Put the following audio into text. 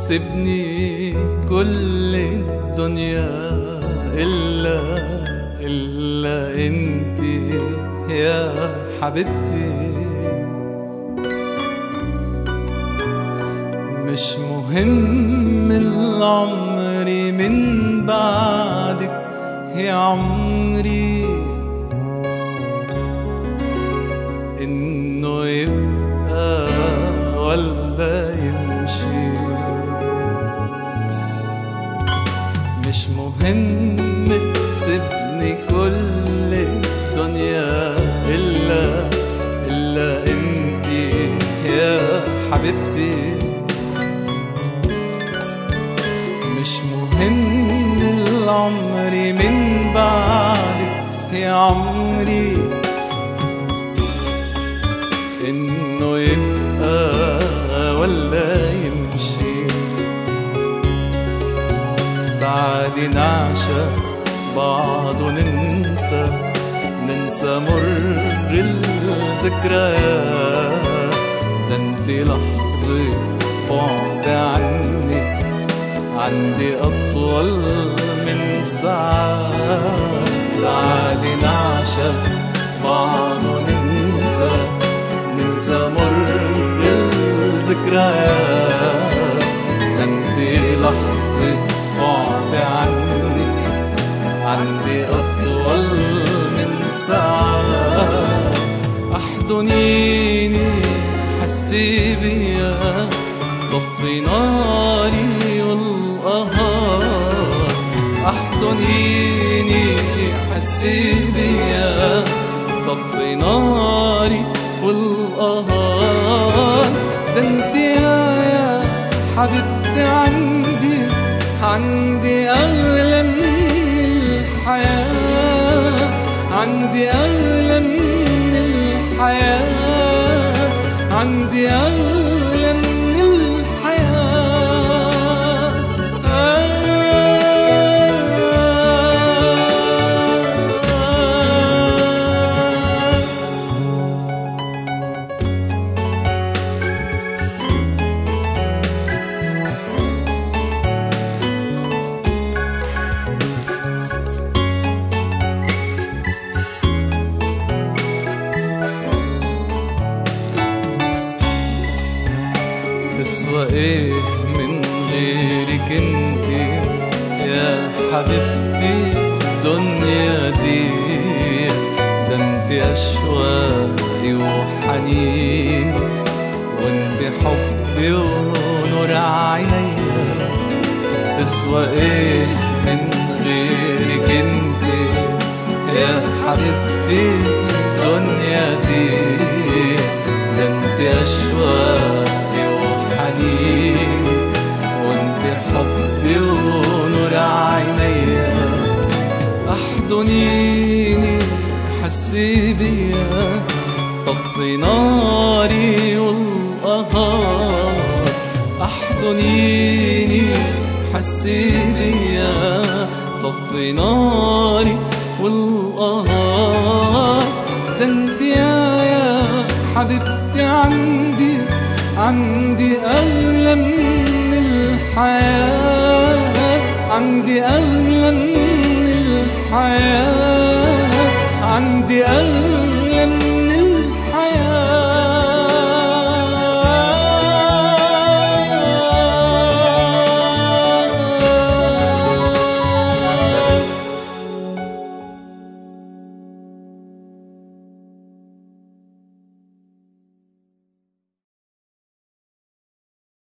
سيبني كل الدنيا إلا إلا انتي يا حبيبتي مش مهم العمر من بعدك يا عمري انه يبقى ولا يمشي مش مهم تسيبني كل الدنيا الا الا انتي يا حبيبتي مش مهم العمر من بعدك يا عمري انه يبقى ولا يمشي تعالي نعشق بعض وننسى ننسى مر الذكريات ده انت لحظة بعد عني عندي أطول من ساعات تعالي نعشق بعض وننسى ننسى مر الذكريات انت لحظة بعد عني عندي أطول من ساعات احضنيني حسي بيا طفي ناري والقهار احضنيني حسي بيا طفي ناري والقهار ده انت يا حبيبتي عندي عندي اغلى من الحياه عندي اغلى من الحياه عندي اغلى من الحياه تسوى ايه من غيرك انتي يا حبيبتي الدنيا دي ده انت اشواقي وحنيني وانت حبي ونور عينيا تسوى ايه من غيرك انتي يا حبيبتي الدنيا دي ده انت اشواقي وحنيني وانت حبي ونور عينيا احضنيني حسي بيا طفي ناري والقهار احضنيني حسي بيا طفي ناري والقهار ده انت يا يا حبيبتي عندي عندي أغلى من الحياة عندي أغلى من الحياة